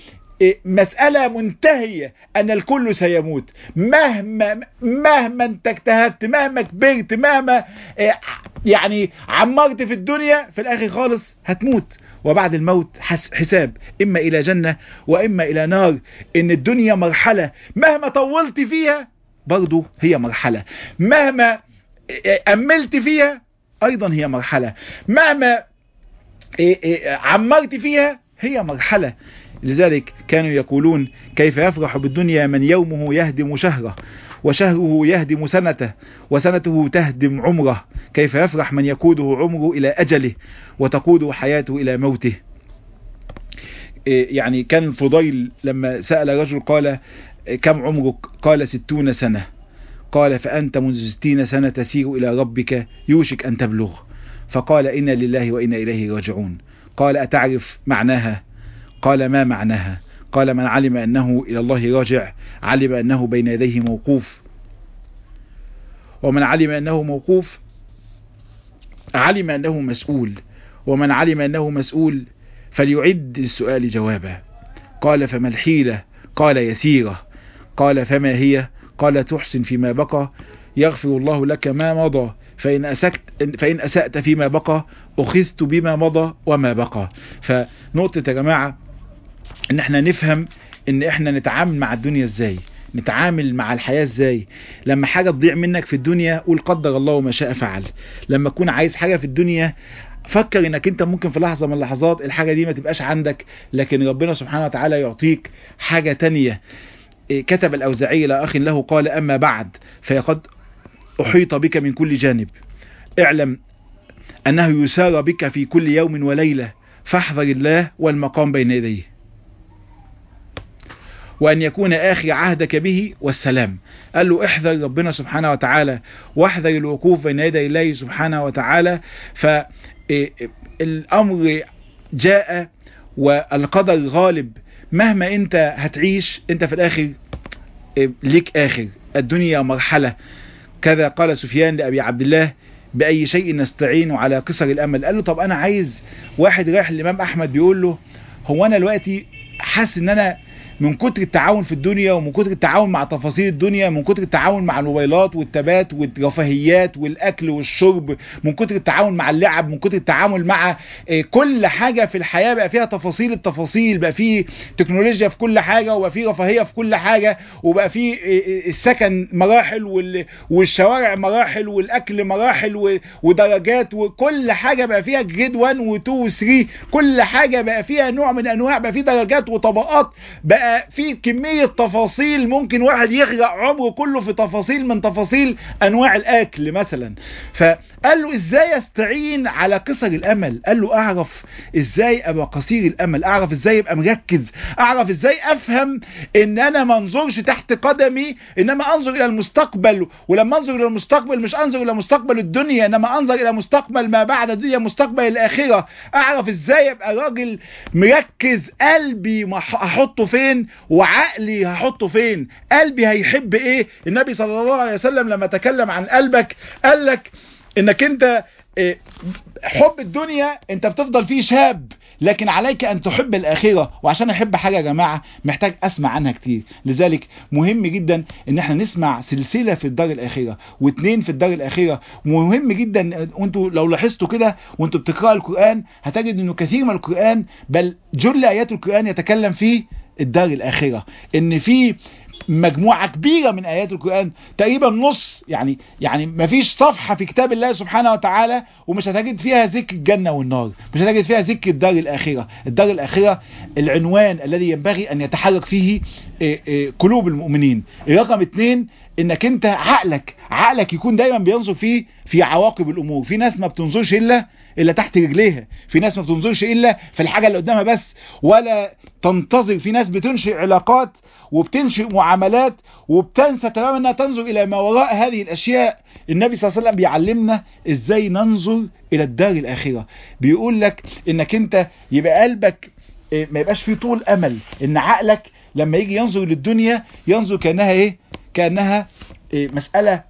مسألة منتهية أن الكل سيموت مهما مهما انت اجتهدت مهما كبرت مهما يعني عمرت في الدنيا في الآخر خالص هتموت وبعد الموت حساب إما إلى جنة وإما إلى نار إن الدنيا مرحلة مهما طولت فيها برضو هي مرحلة مهما أملت فيها أيضا هي مرحلة مهما عمرت فيها هي مرحلة لذلك كانوا يقولون كيف يفرح بالدنيا من يومه يهدم شهره وشهره يهدم سنته وسنته تهدم عمره كيف يفرح من يقوده عمره إلى أجله وتقوده حياته إلى موته يعني كان فضيل لما سأل رجل قال كم عمرك قال ستون سنة قال فأنت منذ ستين سنة تسير إلى ربك يوشك أن تبلغ فقال إنا لله وإنا إليه راجعون قال أتعرف معناها قال ما معناها قال من علم أنه إلى الله راجع علم أنه بين يديه موقوف ومن علم أنه موقوف علم أنه مسؤول ومن علم أنه مسؤول فليعد السؤال جوابا قال فما الحيلة قال يسيرة قال فما هي قال تحسن فيما بقى يغفر الله لك ما مضى فإن, أسكت فإن أسأت فيما بقى أخذت بما مضى وما بقى فنقطة يا جماعة ان احنا نفهم ان احنا نتعامل مع الدنيا ازاي نتعامل مع الحياة ازاي لما حاجة تضيع منك في الدنيا قول قدر الله ما شاء فعل لما تكون عايز حاجة في الدنيا فكر انك انت ممكن في لحظة من اللحظات الحاجة دي ما تبقاش عندك لكن ربنا سبحانه وتعالى يعطيك حاجة تانية كتب الأوزاعي إلى أخ له قال أما بعد فقد أحيط بك من كل جانب اعلم أنه يسار بك في كل يوم وليلة فاحذر الله والمقام بين يديه وأن يكون آخر عهدك به والسلام قال له احذر ربنا سبحانه وتعالى واحذر الوقوف بين يدي الله سبحانه وتعالى فالأمر جاء والقدر غالب مهما انت هتعيش انت في الآخر ليك آخر الدنيا مرحلة كذا قال سفيان لأبي عبد الله بأي شيء نستعين على قصر الأمل قال له طب أنا عايز واحد رايح الإمام أحمد بيقول له هو أنا دلوقتي حاسس إن أنا من كتر التعاون في الدنيا ومن كتر التعاون مع تفاصيل الدنيا من كتر التعاون مع الموبايلات والتبات والرفاهيات والاكل والشرب من كتر التعاون مع اللعب من كتر التعامل مع كل حاجة في الحياة بقى فيها تفاصيل التفاصيل بقى فيه تكنولوجيا في كل حاجة وبقى فيه رفاهية في كل حاجة وبقى فيه السكن مراحل والشوارع مراحل والاكل مراحل ودرجات وكل حاجة بقى فيها جريد 1 و2 و3 كل حاجة بقى فيها نوع من انواع بقى فيه درجات وطبقات بقى في كمية تفاصيل ممكن واحد يغرق عمره كله في تفاصيل من تفاصيل انواع الاكل مثلا فقال له ازاي استعين على قصر الامل قال له اعرف ازاي ابقى قصير الامل اعرف ازاي ابقى مركز اعرف ازاي افهم ان انا ما انظرش تحت قدمي انما انظر الى المستقبل ولما انظر الى المستقبل مش انظر الى مستقبل الدنيا انما انظر الى مستقبل ما بعد الدنيا مستقبل الاخرة اعرف ازاي ابقى راجل مركز قلبي احطه فين وعقلي هحطه فين قلبي هيحب ايه النبي صلى الله عليه وسلم لما تكلم عن قلبك قال لك انك انت حب الدنيا انت بتفضل فيه شاب لكن عليك ان تحب الاخرة وعشان احب حاجة يا جماعة محتاج اسمع عنها كتير لذلك مهم جدا ان احنا نسمع سلسلة في الدار الاخرة واثنين في الدار الاخرة مهم جدا وانتوا لو لاحظتوا كده وانتوا بتقرأوا القرآن هتجد انه كثير من القرآن بل جل ايات القرآن يتكلم فيه الدار الآخرة ان في مجموعة كبيرة من آيات القرآن تقريبا نص يعني يعني ما فيش صفحة في كتاب الله سبحانه وتعالى ومش هتجد فيها ذكر الجنة والنار مش هتجد فيها ذكر الدار الآخرة الدار الآخرة العنوان الذي ينبغي أن يتحرك فيه قلوب المؤمنين رقم اتنين انك انت عقلك عقلك يكون دايما بينظر فيه في عواقب الامور في ناس ما بتنظرش الا الا تحت رجليها في ناس ما بتنظرش الا في الحاجة اللي قدامها بس ولا تنتظر في ناس بتنشئ علاقات وبتنشئ معاملات وبتنسى تماما انها تنظر الى ما وراء هذه الاشياء النبي صلى الله عليه وسلم بيعلمنا ازاي ننظر الى الدار الاخرة بيقول لك انك انت يبقى قلبك ما يبقاش فيه طول امل ان عقلك لما يجي ينظر للدنيا ينظر كأنها ايه كأنها إيه مسألة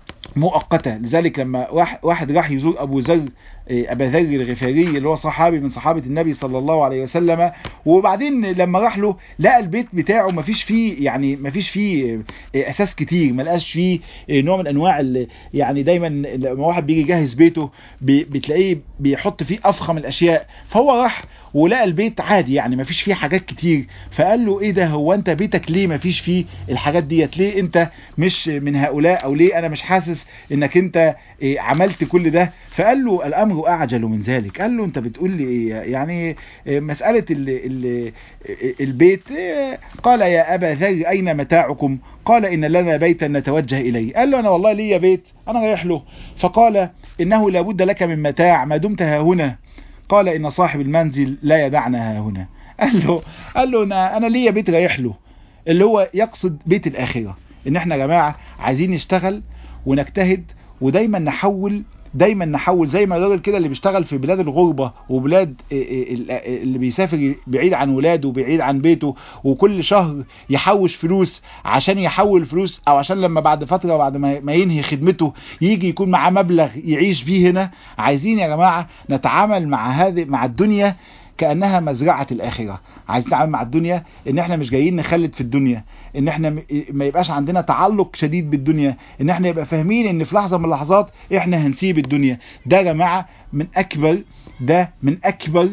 مؤقتة لذلك لما واحد راح يزور ابو ذر ابا ذر الغفاري اللي هو صحابي من صحابة النبي صلى الله عليه وسلم وبعدين لما راح له لقى البيت بتاعه ما فيش فيه يعني ما فيش فيه اساس كتير ما لقاش فيه نوع من انواع يعني دايما لما واحد بيجي يجهز بيته بتلاقيه بيحط فيه افخم الاشياء فهو راح ولقى البيت عادي يعني ما فيش فيه حاجات كتير فقال له ايه ده هو انت بيتك ليه ما فيش فيه الحاجات ديت ليه انت مش من هؤلاء او ليه انا مش حاسس انك انت عملت كل ده فقال له الامر اعجل من ذلك قال له انت بتقول لي ايه يعني مسألة ال ال البيت قال يا ابا ذر اين متاعكم قال ان لنا بيتا نتوجه اليه قال له انا والله لي بيت انا رايح له فقال انه لابد لك من متاع ما دمت ها هنا قال ان صاحب المنزل لا يدعنا ها هنا قال له قال له انا انا ليا بيت رايح له اللي هو يقصد بيت الاخره ان احنا يا جماعه عايزين نشتغل ونجتهد ودايما نحول دايما نحول زي ما الراجل كده اللي بيشتغل في بلاد الغربة وبلاد اللي بيسافر بعيد عن ولاده وبعيد عن بيته وكل شهر يحوش فلوس عشان يحول فلوس او عشان لما بعد فترة بعد ما ينهي خدمته يجي يكون معاه مبلغ يعيش بيه هنا عايزين يا جماعة نتعامل مع هذه مع الدنيا كأنها مزرعة الآخرة عايزين نتعامل مع الدنيا ان احنا مش جايين نخلد في الدنيا ان احنا ما يبقاش عندنا تعلق شديد بالدنيا ان احنا يبقى فاهمين ان في لحظة من اللحظات احنا هنسيب الدنيا ده يا جماعة من اكبر ده من اكبر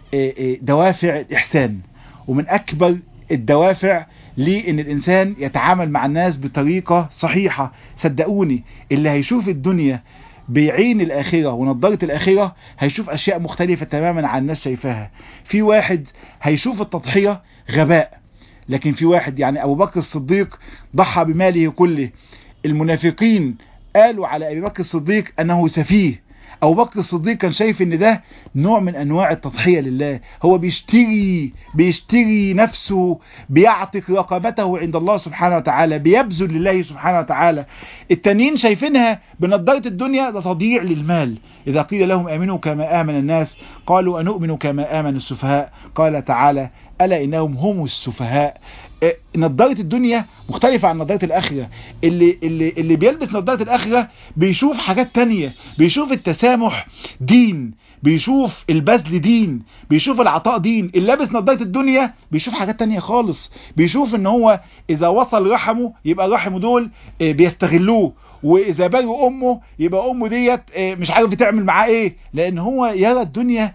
دوافع الاحسان ومن اكبر الدوافع لان الانسان يتعامل مع الناس بطريقة صحيحة صدقوني اللي هيشوف الدنيا بعين الآخرة ونظارة الآخرة هيشوف أشياء مختلفة تماما عن الناس شايفاها في واحد هيشوف التضحية غباء لكن في واحد يعني ابو بكر الصديق ضحى بماله كله المنافقين قالوا على ابي بكر الصديق انه سفيه ابو بكر الصديق كان شايف ان ده نوع من انواع التضحية لله هو بيشتري بيشتري نفسه بيعتق رقبته عند الله سبحانه وتعالى بيبذل لله سبحانه وتعالى التانيين شايفينها بنضارة الدنيا ده تضييع للمال اذا قيل لهم امنوا كما امن الناس قالوا انؤمن كما امن السفهاء قال تعالى ألا إنهم هم السفهاء نظارة الدنيا مختلفة عن نظارة الآخرة اللي, اللي, اللي بيلبس نظارة الآخرة بيشوف حاجات تانية بيشوف التسامح دين بيشوف البذل دين بيشوف العطاء دين اللي لابس نظارة الدنيا بيشوف حاجات تانية خالص بيشوف ان هو اذا وصل رحمه يبقى رحمه دول بيستغلوه واذا بلوا امه يبقى امه ديت مش عارف تعمل معاه ايه لان هو يرى الدنيا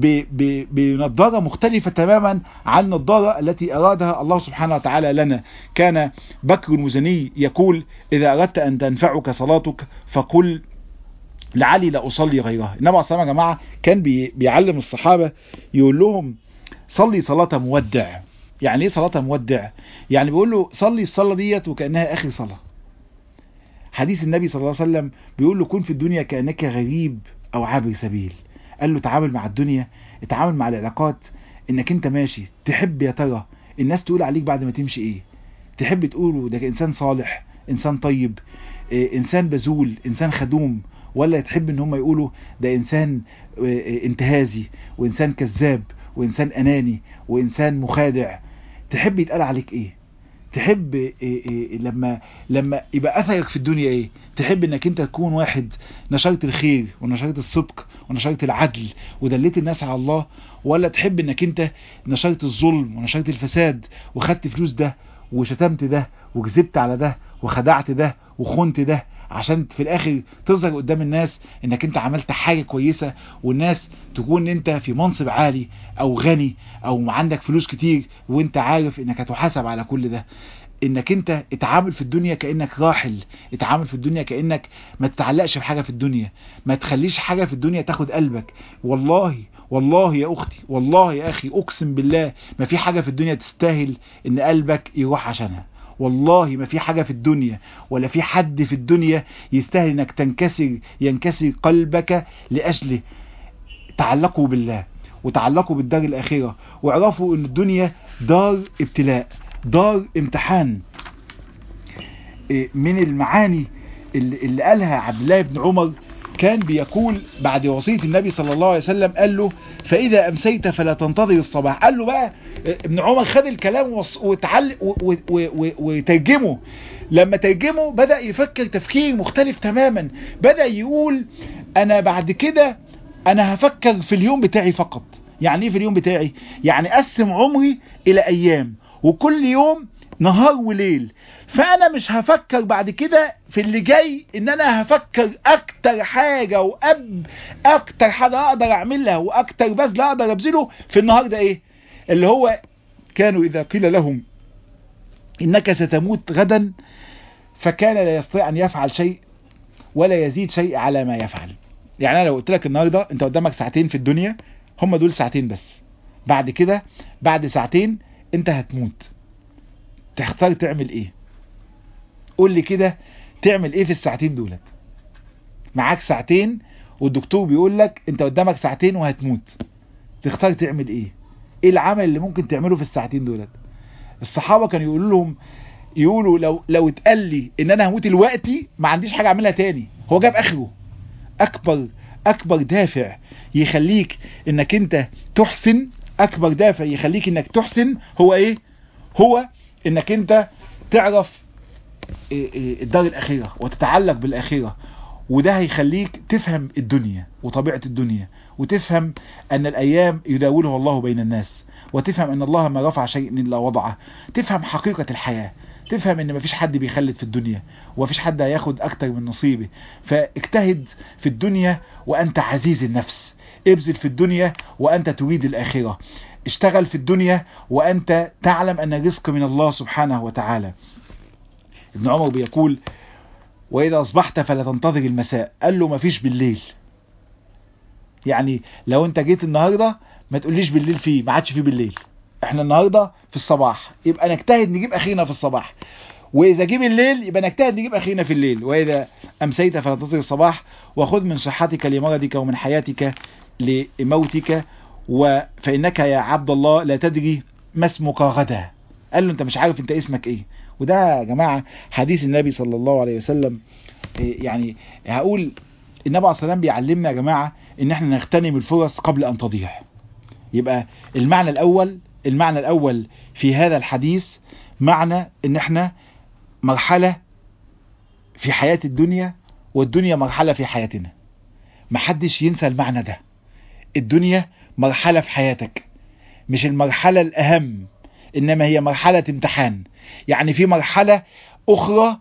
بنظاره مختلفه تماما عن النظاره التي ارادها الله سبحانه وتعالى لنا كان بكر المزني يقول اذا اردت ان تنفعك صلاتك فقل لعلي لا اصلي غيرها النبي عليه الصلاه يا جماعه كان بيعلم الصحابه يقول لهم صلي صلاه مودع يعني ايه صلاه مودع يعني بيقول له صلي الصلاه ديت وكانها اخر صلاه حديث النبي صلى الله عليه وسلم بيقول له كن في الدنيا كأنك غريب أو عابر سبيل قال له تعامل مع الدنيا اتعامل مع العلاقات انك انت ماشي تحب يا ترى الناس تقول عليك بعد ما تمشي ايه تحب تقوله ده انسان صالح انسان طيب إيه انسان بذول انسان خدوم ولا تحب ان هم يقولوا ده انسان إيه انتهازي وانسان كذاب وانسان اناني وانسان مخادع تحب يتقال عليك ايه تحب إيه إيه لما لما يبقى اثرك في الدنيا ايه تحب انك انت تكون واحد نشرت الخير ونشرت الصدق ونشرت العدل ودليت الناس على الله ولا تحب انك انت نشرت الظلم ونشرت الفساد وخدت فلوس ده وشتمت ده وكذبت على ده وخدعت ده وخنت ده عشان في الاخر تظهر قدام الناس انك انت عملت حاجة كويسة والناس تكون انت في منصب عالي او غني او عندك فلوس كتير وانت عارف انك هتحاسب على كل ده انك انت اتعامل في الدنيا كأنك راحل اتعامل في الدنيا كأنك ما تتعلقش بحاجة في الدنيا ما تخليش حاجة في الدنيا تاخد قلبك والله والله يا اختي والله يا اخي اقسم بالله ما في حاجة في الدنيا تستاهل ان قلبك يروح عشانها والله ما في حاجة في الدنيا ولا في حد في الدنيا يستاهل انك تنكسر ينكسر قلبك لأجله تعلقوا بالله وتعلقوا بالدار الآخرة واعرفوا ان الدنيا دار ابتلاء دار امتحان من المعاني اللي قالها عبد الله بن عمر كان بيقول بعد وصية النبي صلى الله عليه وسلم قال له فإذا أمسيت فلا تنتظر الصباح قال له بقى ابن عمر خد الكلام وتعلق وترجمه لما ترجمه بدأ يفكر تفكير مختلف تماما بدأ يقول أنا بعد كده أنا هفكر في اليوم بتاعي فقط يعني ايه في اليوم بتاعي يعني أقسم عمري إلى أيام وكل يوم نهار وليل فانا مش هفكر بعد كده في اللي جاي ان انا هفكر اكتر حاجة واب اكتر حاجة اقدر اعملها واكتر بذل اقدر ابذله في النهار ده ايه اللي هو كانوا اذا قيل لهم انك ستموت غدا فكان لا يستطيع ان يفعل شيء ولا يزيد شيء على ما يفعل يعني انا لو قلت لك النهارده انت قدامك ساعتين في الدنيا هم دول ساعتين بس بعد كده بعد ساعتين انت هتموت تختار تعمل ايه قول لي كده تعمل ايه في الساعتين دولت معاك ساعتين والدكتور بيقول لك انت قدامك ساعتين وهتموت تختار تعمل ايه ايه العمل اللي ممكن تعمله في الساعتين دولت الصحابة كانوا يقولوا لهم يقولوا لو لو اتقال لي ان انا هموت دلوقتي ما عنديش حاجة اعملها تاني هو جاب اخره اكبر اكبر دافع يخليك انك انت تحسن اكبر دافع يخليك انك تحسن هو ايه هو انك انت تعرف الدار الاخيرة وتتعلق بالاخيرة وده هيخليك تفهم الدنيا وطبيعة الدنيا وتفهم ان الايام يداولها الله بين الناس وتفهم ان الله ما رفع شيء الا وضعه تفهم حقيقة الحياة تفهم ان مفيش حد بيخلد في الدنيا ومفيش حد هياخد اكتر من نصيبه فاجتهد في الدنيا وانت عزيز النفس ابذل في الدنيا وانت تريد الاخرة اشتغل في الدنيا وانت تعلم ان الرزق من الله سبحانه وتعالى ابن عمر بيقول واذا اصبحت فلا تنتظر المساء قال له مفيش بالليل يعني لو انت جيت النهاردة ما تقوليش بالليل فيه ما عادش فيه بالليل احنا النهاردة في الصباح يبقى نجتهد نجيب اخينا في الصباح واذا جيب الليل يبقى نجتهد نجيب اخينا في الليل واذا امسيت فلتنتظر الصباح وخذ من صحتك لمرضك ومن حياتك لموتك فانك يا عبد الله لا تدري ما اسمك غدا قال له انت مش عارف انت اسمك ايه وده يا جماعة حديث النبي صلى الله عليه وسلم يعني هقول النبي عليه الصلاة والسلام بيعلمنا يا جماعة ان احنا نغتنم الفرص قبل ان تضيع يبقى المعنى الاول المعنى الاول في هذا الحديث معنى ان احنا مرحلة في حياة الدنيا والدنيا مرحلة في حياتنا محدش ينسى المعنى ده الدنيا مرحلة في حياتك مش المرحلة الأهم إنما هي مرحلة امتحان يعني في مرحلة أخرى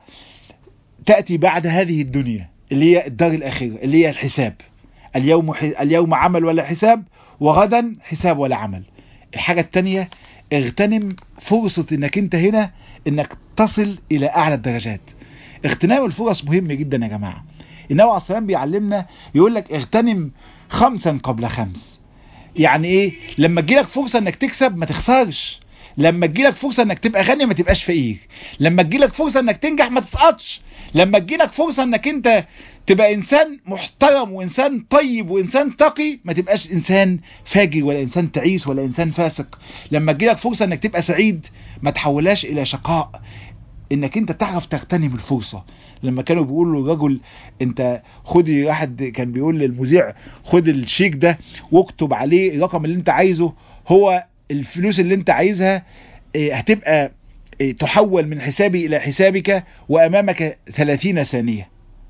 تأتي بعد هذه الدنيا اللي هي الدار الأخيرة اللي هي الحساب اليوم, اليوم عمل ولا حساب وغدا حساب ولا عمل الحاجة التانية اغتنم فرصة انك انت هنا انك تصل الى اعلى الدرجات اغتنام الفرص مهم جدا يا جماعة النبي عليه الصلاة بيعلمنا يقول لك اغتنم خمسا قبل خمس يعني ايه لما تجيلك فرصة انك تكسب ما تخسرش لما تجيلك فرصة انك تبقى غني ما تبقاش فقير لما تجيلك فرصة انك تنجح ما تسقطش لما تجيلك فرصة انك انت تبقى انسان محترم وانسان طيب وانسان تقي ما تبقاش انسان فاجر ولا انسان تعيس ولا انسان فاسق لما تجيلك فرصة انك تبقى سعيد ما تحولهاش الى شقاء انك انت تعرف تغتنم الفرصة لما كانوا بيقولوا للرجل انت خد واحد كان بيقول للمذيع خد الشيك ده واكتب عليه الرقم اللي انت عايزه هو الفلوس اللي انت عايزها هتبقى تحول من حسابي الى حسابك وامامك 30 ثانية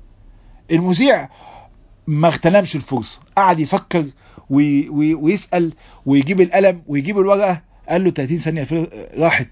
المذيع ما اغتنمش الفرصة قعد يفكر وي وي ويسأل ويجيب القلم ويجيب الورقة قال له 30 ثانية راحت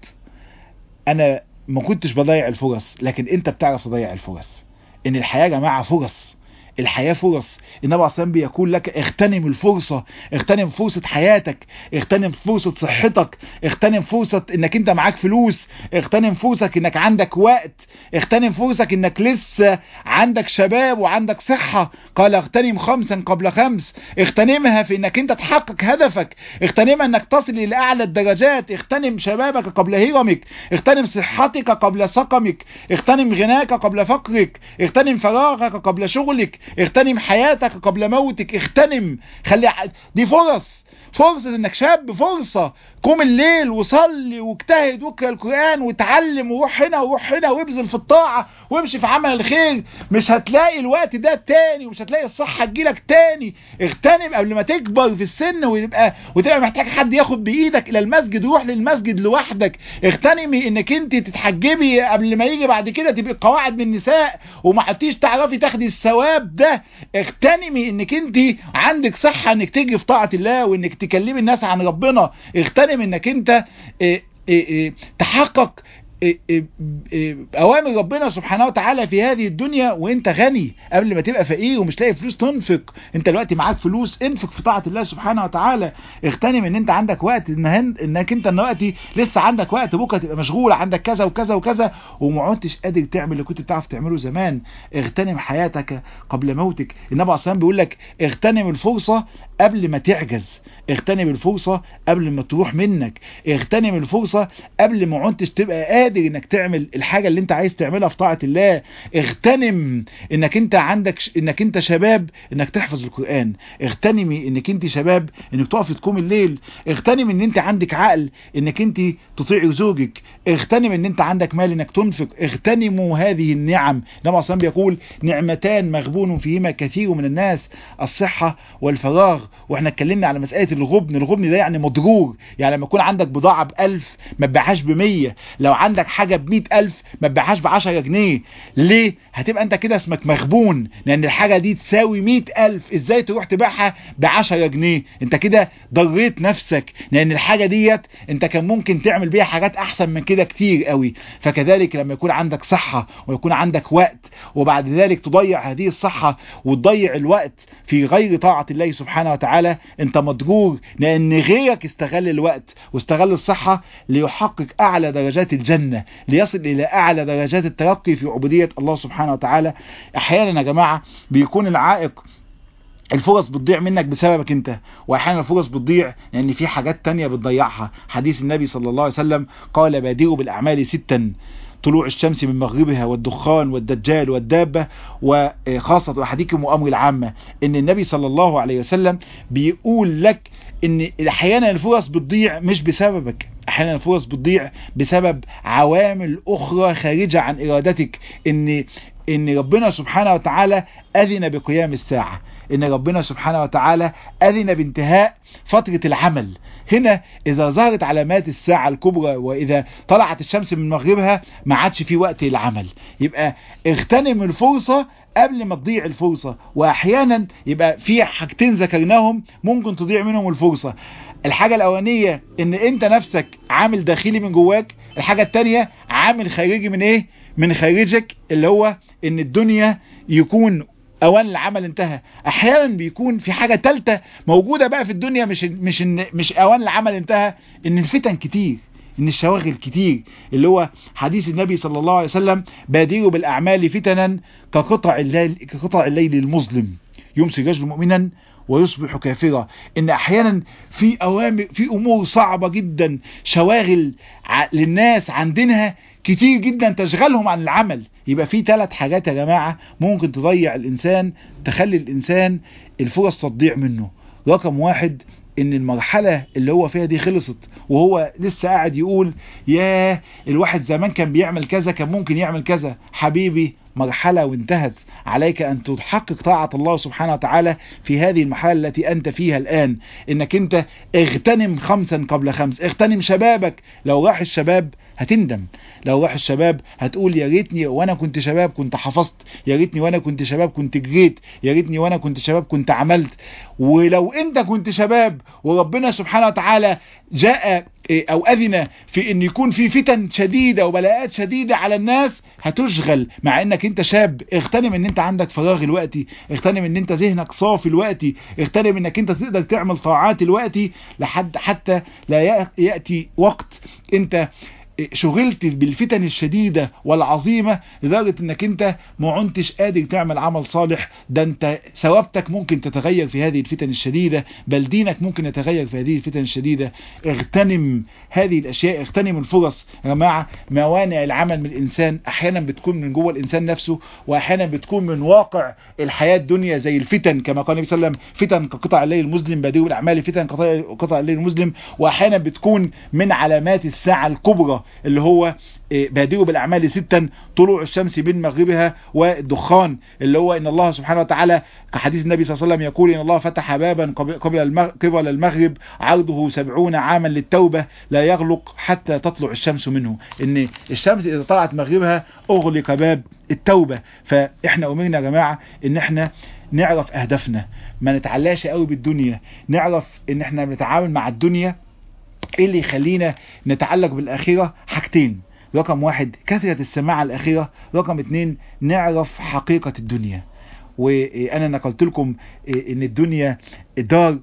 انا ما كنتش بضيع الفرص لكن انت بتعرف تضيع الفرص ان الحياة يا جماعة فرص الحياة فرص النبي عليه الصلاة بيقول لك اغتنم الفرصة اغتنم فرصة حياتك اغتنم فرصة صحتك اغتنم فرصة انك انت معاك فلوس اغتنم فرصة انك عندك وقت اغتنم فرصة انك لسه عندك شباب وعندك صحة قال اغتنم خمسا قبل خمس اغتنمها في انك انت تحقق هدفك اغتنمها انك تصل الى اعلى الدرجات اغتنم شبابك قبل هرمك اغتنم صحتك قبل سقمك اغتنم غناك قبل فقرك اغتنم فراغك قبل شغلك اغتنم حياتك قبل موتك اغتنم خلي دي فرص فرصة انك شاب فرصة قوم الليل وصلي واجتهد واقرا القرآن وتعلم وروح هنا وروح هنا وابذل في الطاعة وامشي في عمل الخير مش هتلاقي الوقت ده تاني ومش هتلاقي الصحة تجيلك تاني اغتنم قبل ما تكبر في السن ويبقى وتبقى محتاج حد ياخد بايدك الى المسجد روح للمسجد لوحدك اغتنمي انك انت تتحجبي قبل ما يجي بعد كده تبقى قواعد من النساء وما عدتيش تعرفي تاخدي الثواب ده اغتنمي انك انت عندك صحة انك تيجي في طاعة الله وانك تكلمي الناس عن ربنا اغتنم انك انت اه اه اه تحقق اوامر ربنا سبحانه وتعالى في هذه الدنيا وانت غني قبل ما تبقى فقير ومش لاقي فلوس تنفق انت دلوقتي معاك فلوس انفق في طاعه الله سبحانه وتعالى اغتنم ان انت عندك وقت إن انك انت دلوقتي لسه عندك وقت بكره تبقى مشغول عندك كذا وكذا وكذا وما عدتش قادر تعمل اللي كنت بتعرف تعمله زمان اغتنم حياتك قبل موتك النبي عليه الصلاه بيقول لك اغتنم الفرصه قبل ما تعجز اغتنم الفرصة قبل ما تروح منك اغتنم الفرصة قبل ما عدتش تبقى قادر انك تعمل الحاجة اللي انت عايز تعملها في طاعة الله اغتنم انك انت عندك ش... انك انت شباب انك تحفظ القرآن اغتنمي انك انت شباب انك تقف تقوم الليل اغتنم ان انت عندك عقل انك انت تطيع زوجك اغتنم ان انت عندك مال انك تنفق اغتنموا هذه النعم النبي عليه بيقول نعمتان مغبون فيهما كثير من الناس الصحة والفراغ واحنا اتكلمنا على مسألة الغبن الغبن ده يعني مضرور يعني لما يكون عندك بضاعة بألف ما تبيعهاش بمية لو عندك حاجة بمئة ألف ما تبيعهاش بعشرة جنيه ليه هتبقى انت كده اسمك مغبون لان الحاجة دي تساوي مئة ألف ازاي تروح تبيعها بعشرة جنيه انت كده ضريت نفسك لان الحاجة ديت انت كان ممكن تعمل بيها حاجات احسن من كده كتير قوي فكذلك لما يكون عندك صحة ويكون عندك وقت وبعد ذلك تضيع هذه الصحة وتضيع الوقت في غير طاعة الله سبحانه وتعالى انت مضرور لان غيرك استغل الوقت واستغل الصحة ليحقق اعلى درجات الجنة ليصل الى اعلى درجات الترقي في عبودية الله سبحانه وتعالى احيانا يا جماعة بيكون العائق الفرص بتضيع منك بسببك انت واحيانا الفرص بتضيع لان يعني في حاجات تانية بتضيعها حديث النبي صلى الله عليه وسلم قال بادروا بالاعمال ستا طلوع الشمس من مغربها والدخان والدجال والدابة وخاصة أحدكم وأمر العامة إن النبي صلى الله عليه وسلم بيقول لك إن أحيانا الفرص بتضيع مش بسببك أحيانا الفرص بتضيع بسبب عوامل أخرى خارجة عن إرادتك إن إن ربنا سبحانه وتعالى أذن بقيام الساعة ان ربنا سبحانه وتعالى اذن بانتهاء فترة العمل هنا اذا ظهرت علامات الساعة الكبرى واذا طلعت الشمس من مغربها ما عادش في وقت العمل يبقى اغتنم الفرصة قبل ما تضيع الفرصة واحيانا يبقى في حاجتين ذكرناهم ممكن تضيع منهم الفرصة الحاجة الاولانية ان انت نفسك عامل داخلي من جواك الحاجة التانية عامل خارجي من ايه من خارجك اللي هو ان الدنيا يكون اوان العمل انتهى احيانا بيكون في حاجة تالتة موجودة بقى في الدنيا مش مش مش اوان العمل انتهى ان الفتن كتير ان الشواغل كتير اللي هو حديث النبي صلى الله عليه وسلم بادروا بالاعمال فتنا كقطع الليل كقطع الليل المظلم يمسي رجل مؤمنا ويصبح كافرا ان احيانا في اوامر في امور صعبة جدا شواغل للناس عن دينها كتير جدا تشغلهم عن العمل يبقى في ثلاث حاجات يا جماعة ممكن تضيع الانسان تخلي الانسان الفرص تضيع منه رقم واحد ان المرحلة اللي هو فيها دي خلصت وهو لسه قاعد يقول ياه الواحد زمان كان بيعمل كذا كان ممكن يعمل كذا حبيبي مرحلة وانتهت عليك أن تحقق طاعة الله سبحانه وتعالى في هذه المرحلة التي أنت فيها الآن إنك أنت اغتنم خمسا قبل خمس اغتنم شبابك لو راح الشباب هتندم لو راح الشباب هتقول يا ريتني وانا كنت شباب كنت حفظت يا ريتني وانا كنت شباب كنت جريت يا ريتني وانا كنت شباب كنت عملت ولو انت كنت شباب وربنا سبحانه وتعالى جاء او اذن في ان يكون في فتن شديدة وبلاءات شديدة على الناس هتشغل مع انك انت شاب اغتنم ان انت عندك فراغ الوقتي اغتنم ان انت ذهنك صافي الوقتي اغتنم انك انت تقدر تعمل طاعات الوقتي لحد حتى لا يأتي وقت انت شغلت بالفتن الشديدة والعظيمة لدرجة انك انت ما عنتش قادر تعمل عمل صالح ده انت ثوابتك ممكن تتغير في هذه الفتن الشديدة بل دينك ممكن يتغير في هذه الفتن الشديدة اغتنم هذه الاشياء اغتنم الفرص يا جماعة موانع العمل من الانسان احيانا بتكون من جوه الانسان نفسه واحيانا بتكون من واقع الحياة الدنيا زي الفتن كما قال النبي صلى الله عليه وسلم فتن كقطع الليل المظلم بادئ الاعمال فتن كقطع الليل المظلم واحيانا بتكون من علامات الساعة الكبرى اللي هو بادئوا بالأعمال ستا طلوع الشمس من مغربها والدخان اللي هو إن الله سبحانه وتعالى كحديث النبي صلى الله عليه وسلم يقول إن الله فتح بابا قبل قبل المغرب عرضه سبعون عاما للتوبة لا يغلق حتى تطلع الشمس منه إن الشمس إذا طلعت مغربها أغلق باب التوبة فإحنا أمرنا يا جماعة إن إحنا نعرف أهدافنا ما نتعلاش قوي بالدنيا نعرف إن إحنا بنتعامل مع الدنيا ايه اللي يخلينا نتعلق بالآخرة حاجتين رقم واحد كثرة السماع على الآخرة رقم اتنين نعرف حقيقة الدنيا وانا نقلت لكم ان الدنيا دار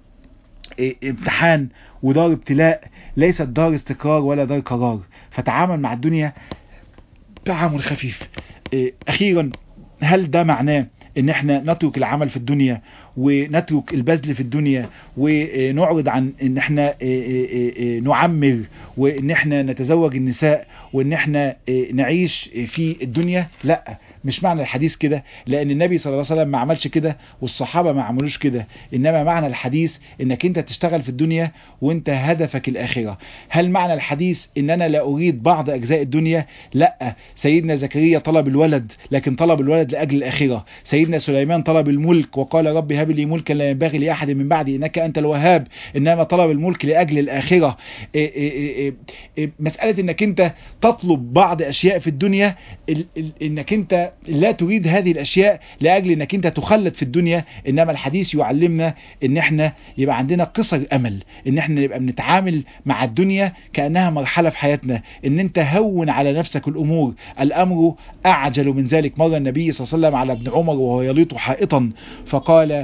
امتحان ودار ابتلاء ليست دار استقرار ولا دار قرار فتعامل مع الدنيا تعامل خفيف اخيرا هل ده معناه ان احنا نترك العمل في الدنيا ونترك البذل في الدنيا ونعرض عن ان احنا نعمر وان احنا نتزوج النساء وان احنا نعيش في الدنيا لا مش معنى الحديث كده لان النبي صلى الله عليه وسلم ما عملش كده والصحابة ما عملوش كده انما معنى الحديث انك انت تشتغل في الدنيا وانت هدفك الاخرة هل معنى الحديث ان انا لا اريد بعض اجزاء الدنيا لا سيدنا زكريا طلب الولد لكن طلب الولد لاجل الاخرة سيدنا سليمان طلب الملك وقال رب هب لي ملكا لا ينبغي لاحد من بعدي انك انت الوهاب انما طلب الملك لاجل الاخرة إيه إيه إيه مسألة انك انت تطلب بعض اشياء في الدنيا انك انت لا تريد هذه الاشياء لاجل انك انت تخلد في الدنيا انما الحديث يعلمنا ان احنا يبقى عندنا قصر امل ان احنا نبقى بنتعامل مع الدنيا كانها مرحله في حياتنا ان انت هون على نفسك الامور الامر اعجل من ذلك مر النبي صلى الله عليه وسلم على ابن عمر وهو يليط حائطا فقال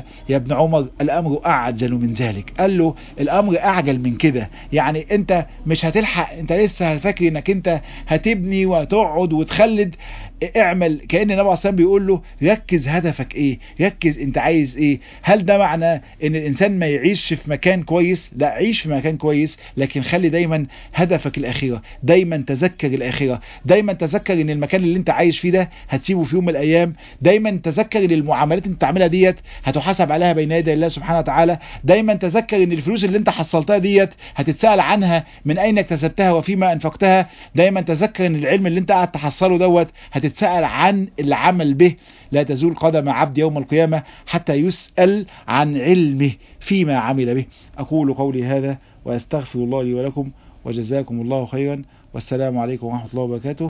يا ابن عمر الامر اعجل من ذلك قال له الامر اعجل من كده يعني انت مش هتلحق انت لسه فاكر انك انت هتبني وتقعد وتخلد اعمل كأن النبي عليه الصلاة والسلام بيقول له ركز هدفك ايه ركز انت عايز ايه هل ده معنى ان الانسان ما يعيش في مكان كويس لا عيش في مكان كويس لكن خلي دايما هدفك الاخرة دايما تذكر الاخرة دايما تذكر ان المكان اللي انت عايش فيه ده هتسيبه في يوم من الايام دايما تذكر ان المعاملات اللي انت تعملها ديت هتحاسب عليها بين يدي الله سبحانه وتعالى دايما تذكر ان الفلوس اللي انت حصلتها ديت هتتسأل عنها من اين اكتسبتها وفيما انفقتها دايما تذكر ان العلم اللي انت قاعد تحصله دوت هتتسأل عن العمل به لا تزول قدم عبد يوم القيامة حتى يسأل عن علمه فيما عمل به أقول قولي هذا وأستغفر الله لي ولكم وجزاكم الله خيرا والسلام عليكم ورحمة الله وبركاته